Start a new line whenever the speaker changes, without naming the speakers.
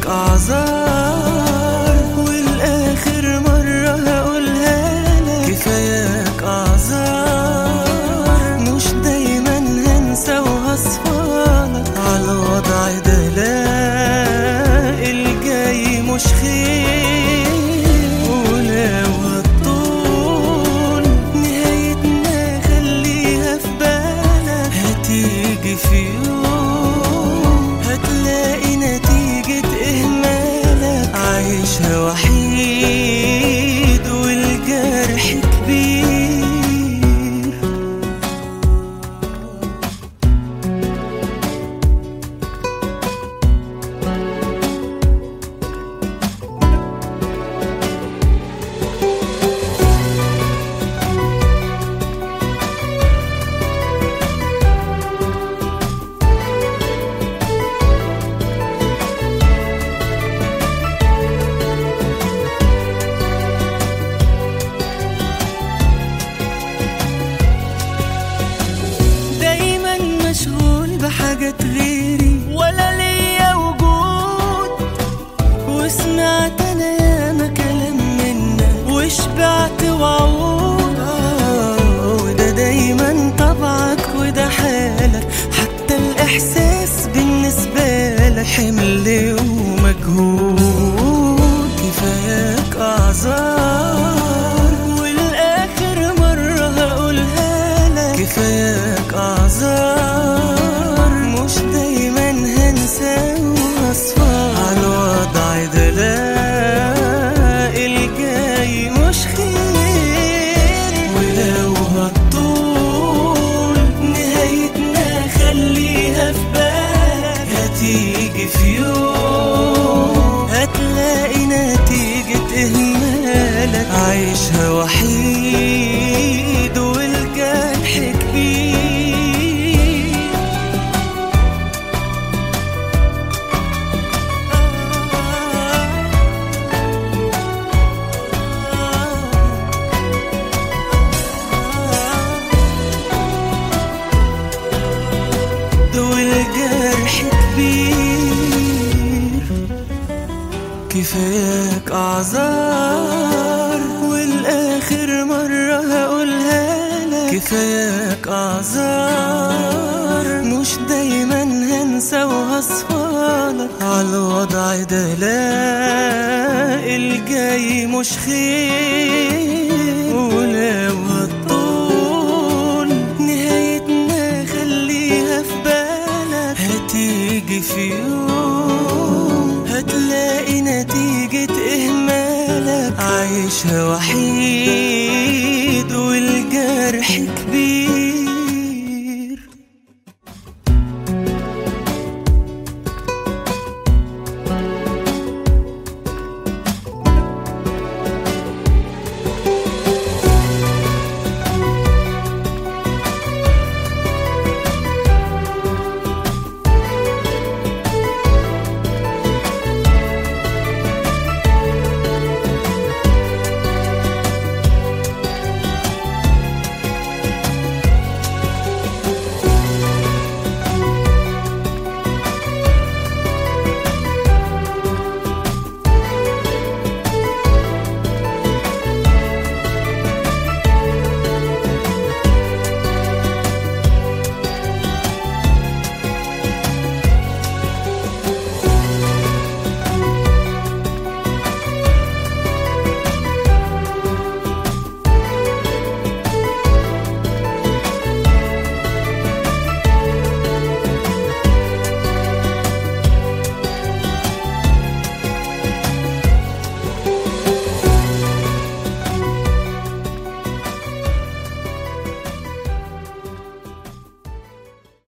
كفاياك اعذار والاخر مرة هقولها لك كفاياك اعذار مش دايما هنسى وهصفالك على الوضع ده لا الجاي مش خير ولو هتطول نهايتنا خليها في بالك هتيجي في يوم هتلاقي نتيجة إهمالك عايشها وحيد والجرح كبير دايما مشغول بحاجات غيري ولا ليا وجود وسمعت انا ياما كلام منك وشبعت وعود آه، وده دايما طبعك وده حالك حتى الاحساس بالنسبة لك حمل ومجهود كفاياك اعذار والاخر مرة هقولها لك كفاياك اعذار مش دايما هنسى واصفى على الوضع ده لا الجاي مش خير ولو هتطول نهايتنا خليها في بالك هتيجي في يوم هتلاقي نتيجة إهمالك عايشها وحيد والجرح كبير والجرح كبير كفاياك اعذار والاخر مرة هقولها لك كفاياك اعذار مش دايما هنسى وهصفالك على الوضع ده لا الجاي مش خير ولو هتطول نهايتنا خليها في بالك هتيجي في يوم هتلاقي نتيجة إهمالك عايشها وحيد والجرح